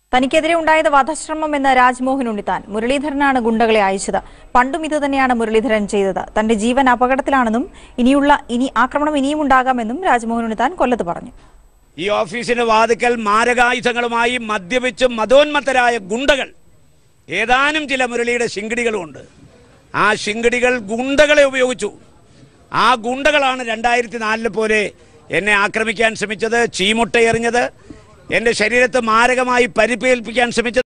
തനിക്കെതിരെ ഉണ്ടായത് വധശ്രമം എന്ന് രാജ്മോഹൻ ഉണ്ണിത്താൻ മുരളീധരനാണ് ഗുണ്ടകളെ അയച്ചത് പണ്ടും ഇത് തന്നെയാണ് മുരളീധരൻ ചെയ്തത് തന്റെ ജീവൻ അപകടത്തിലാണെന്നും ഇനിയുള്ള ഇനി ആക്രമണം ഇനിയും ഉണ്ടാകാമെന്നും രാജ്മോഹൻ ഉണ്ണിത്താൻ കൊല്ലത്ത് പറഞ്ഞു ഈ ഓഫീസിന്റെ വാതുക്കൽ മാരകായുധങ്ങളുമായി മദ്യപിച്ച് മതോന്മത്തരായ ഗുണ്ടകൾ ഏതാനും ചില മുരളിയുടെ ശിങ്കിടികളുമുണ്ട് ആ ശിങ്കിടികൾ ഗുണ്ടകളെ ഉപയോഗിച്ചു ആ ഗുണ്ടകളാണ് രണ്ടായിരത്തി നാലിലെ പോലെ എന്നെ ആക്രമിക്കാൻ ശ്രമിച്ചത് ചീമുട്ട എറിഞ്ഞത് എൻ്റെ ശരീരത്ത് മാരകമായി പരിക്കേൽപ്പിക്കാൻ ശ്രമിച്ചത്